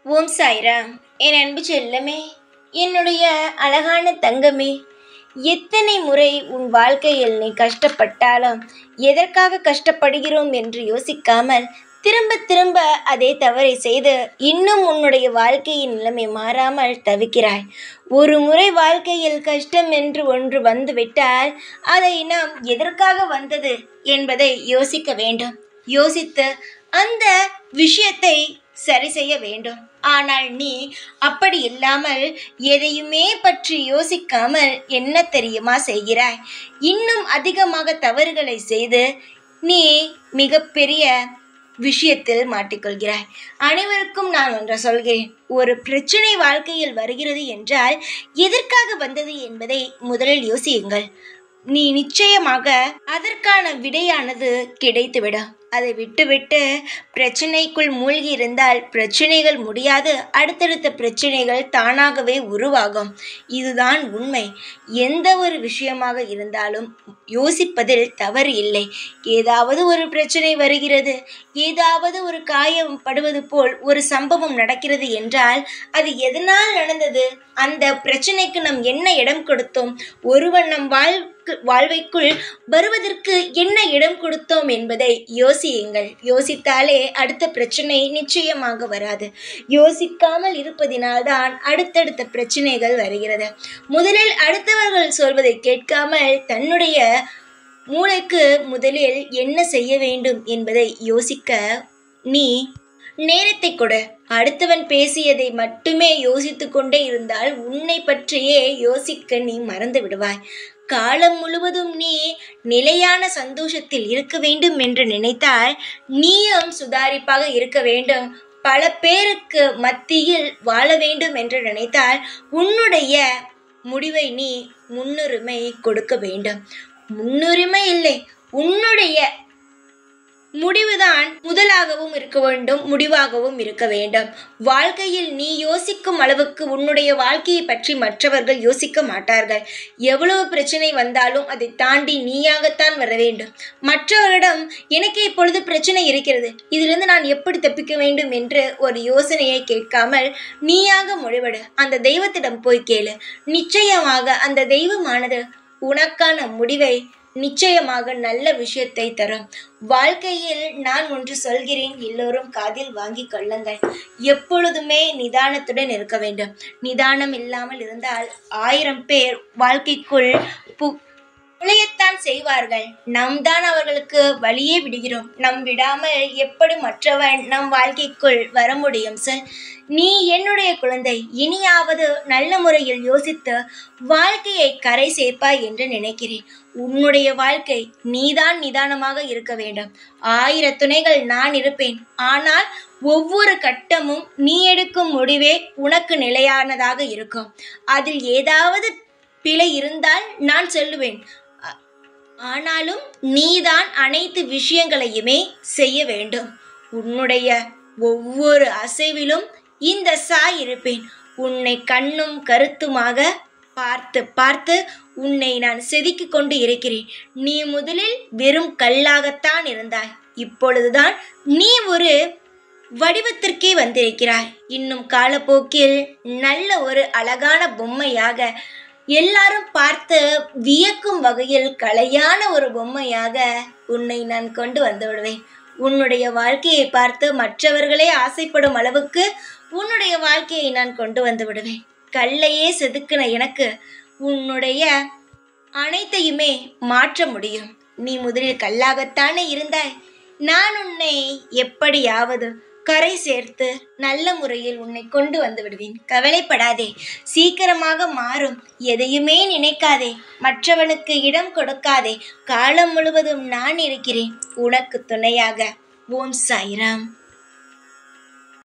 ஓம் சாய்ராம் என் அன்பு செல்லமே என்னுடைய அழகான தங்கமே எத்தனை முறை உன் வாழ்க்கையில் நீ கஷ்டப்பட்டாலும் எதற்காக கஷ்டப்படுகிறோம் என்று யோசிக்காமல் திரும்ப திரும்ப அதே தவறை செய்து இன்னும் உன்னுடைய வாழ்க்கையின் நிலைமை மாறாமல் தவிக்கிறாய் ஒரு முறை வாழ்க்கையில் கஷ்டம் என்று ஒன்று வந்துவிட்டால் அதை நாம் எதற்காக வந்தது என்பதை யோசிக்க வேண்டும் யோசித்து அந்த விஷயத்தை சரி செய்ய வேண்டும் ஆனால் நீ அப்படி இல்லாமல் எதையுமே பற்றி யோசிக்காமல் என்ன தெரியுமா செய்கிறாய் இன்னும் அதிகமாக தவறுகளை செய்து நீ மிகப்பெரிய விஷயத்தில் மாட்டிக்கொள்கிறாய் அனைவருக்கும் நான் ஒன்று சொல்கிறேன் ஒரு பிரச்சனை வாழ்க்கையில் வருகிறது என்றால் எதற்காக வந்தது என்பதை முதலில் யோசியுங்கள் நீ நிச்சயமாக அதற்கான விடையானது கிடைத்துவிடும் அதை விட்டுவிட்டு பிரச்சனைக்குள் மூழ்கி இருந்தால் பிரச்சனைகள் முடியாது அடுத்தடுத்த பிரச்சனைகள் தானாகவே உருவாகும் இதுதான் உண்மை எந்த ஒரு விஷயமாக இருந்தாலும் யோசிப்பதில் தவறு இல்லை ஏதாவது ஒரு பிரச்சனை வருகிறது ஏதாவது ஒரு காயம் படுவது போல் ஒரு சம்பவம் நடக்கிறது என்றால் அது எதனால் நடந்தது அந்த பிரச்சனைக்கு நம் என்ன இடம் கொடுத்தோம் ஒருவன் நம் வாழ்க்கை வாழ்வைக்குள் வருவதற்கு என்ன இடம் கொடுத்தோம் என்பதை யோசியுங்கள் யோசித்தாலே அடுத்த பிரச்சனை நிச்சயமாக வராது யோசிக்காமல் இருப்பதினால்தான் அடுத்தடுத்த பிரச்சனைகள் வருகிறது முதலில் அடுத்தவர்கள் சொல்வதை கேட்காமல் தன்னுடைய மூளைக்கு முதலில் என்ன செய்ய வேண்டும் என்பதை யோசிக்க நீ நேரத்தை கொடு அடுத்தவன் பேசியதை மட்டுமே யோசித்து கொண்டே இருந்தால் உன்னை பற்றியே யோசிக்க நீ மறந்து விடுவாய் காலம் முழுவதும் நீ நிலையான சந்தோஷத்தில் இருக்க வேண்டும் என்று நினைத்தால் நீயும் சுதாரிப்பாக இருக்க வேண்டும் பல பேருக்கு மத்தியில் வாழ வேண்டும் என்று நினைத்தால் உன்னுடைய முடிவை நீ முன்னுரிமை கொடுக்க வேண்டும் முன்னுரிமை இல்லை உன்னுடைய முடிவுதான் முதலாகவும் இருக்க வேண்டும் முடிவாகவும் இருக்க வேண்டும் வாழ்க்கையில் நீ யோசிக்கும் அளவுக்கு உன்னுடைய வாழ்க்கையை பற்றி மற்றவர்கள் யோசிக்க மாட்டார்கள் எவ்வளவு பிரச்சனை வந்தாலும் அதை தாண்டி நீயாகத்தான் வர வேண்டும் மற்றவரிடம் எனக்கு இப்பொழுது பிரச்சனை இருக்கிறது இதிலிருந்து நான் எப்படி தப்பிக்க வேண்டும் என்று ஒரு யோசனையை கேட்காமல் நீயாக முடிவெடு அந்த தெய்வத்திடம் போய் கேளு நிச்சயமாக அந்த தெய்வமானது உனக்கான முடிவை நிச்சயமாக நல்ல விஷயத்தை தரும் வாழ்க்கையில் நான் ஒன்று சொல்கிறேன் எல்லோரும் காதில் வாங்கி கொள்ளுங்கள் எப்பொழுதுமே நிதானத்துடன் இருக்க வேண்டும் நிதானம் இல்லாமல் இருந்தால் ஆயிரம் பேர் வாழ்க்கைக்குள் பு நுழையத்தான் செய்வார்கள் நம் தான் அவர்களுக்கு வழியே விடுகிறோம் நம் விடாமல் எப்படி மற்றவன் நம் வாழ்க்கைக்குள் வர முடியும் சார் நீ என்னுடைய குழந்தை இனியாவது நல்ல முறையில் யோசித்து வாழ்க்கையை கரை சேர்ப்பாய் என்று நினைக்கிறேன் உன்னுடைய வாழ்க்கை நீதான் நிதானமாக இருக்க வேண்டும் ஆயிர துணைகள் நான் இருப்பேன் ஆனால் ஒவ்வொரு கட்டமும் நீ எடுக்கும் முடிவே உனக்கு நிலையானதாக இருக்கும் அதில் ஏதாவது பிழை இருந்தால் நான் சொல்லுவேன் ஆனாலும் நீதான் அனைத்து விஷயங்களையுமே செய்ய வேண்டும் உன்னுடைய ஒவ்வொரு அசைவிலும் இந்த சாய் இருப்பேன் உன்னை கண்ணும் கருத்துமாக பார்த்து பார்த்து உன்னை நான் செதுக்கி கொண்டு இருக்கிறேன் நீ முதலில் வெறும் கல்லாகத்தான் இருந்தாய் இப்பொழுதுதான் நீ ஒரு வடிவத்திற்கே வந்திருக்கிறாய் இன்னும் காலப்போக்கில் நல்ல ஒரு அழகான பொம்மையாக எல்லாரும் பார்த்து வியக்கும் வகையில் கலையான ஒரு பொம்மையாக உன்னை நான் கொண்டு வந்து விடுவேன் உன்னுடைய வாழ்க்கையை பார்த்து மற்றவர்களே ஆசைப்படும் அளவுக்கு உன்னுடைய வாழ்க்கையை நான் கொண்டு வந்து விடுவேன் கல்லையே செதுக்கின எனக்கு உன்னுடைய அனைத்தையுமே மாற்ற முடியும் நீ முதலில் கல்லாகத்தானே இருந்தாய் நான் உன்னை எப்படியாவது கரை சேர்த்து நல்ல முறையில் உன்னை கொண்டு வந்து விடுவேன் கவலைப்படாதே சீக்கிரமாக மாறும் எதையுமே நினைக்காதே மற்றவனுக்கு இடம் கொடுக்காதே காலம் முழுவதும் நான் இருக்கிறேன் உனக்கு துணையாக ஓம் சாய்ராம்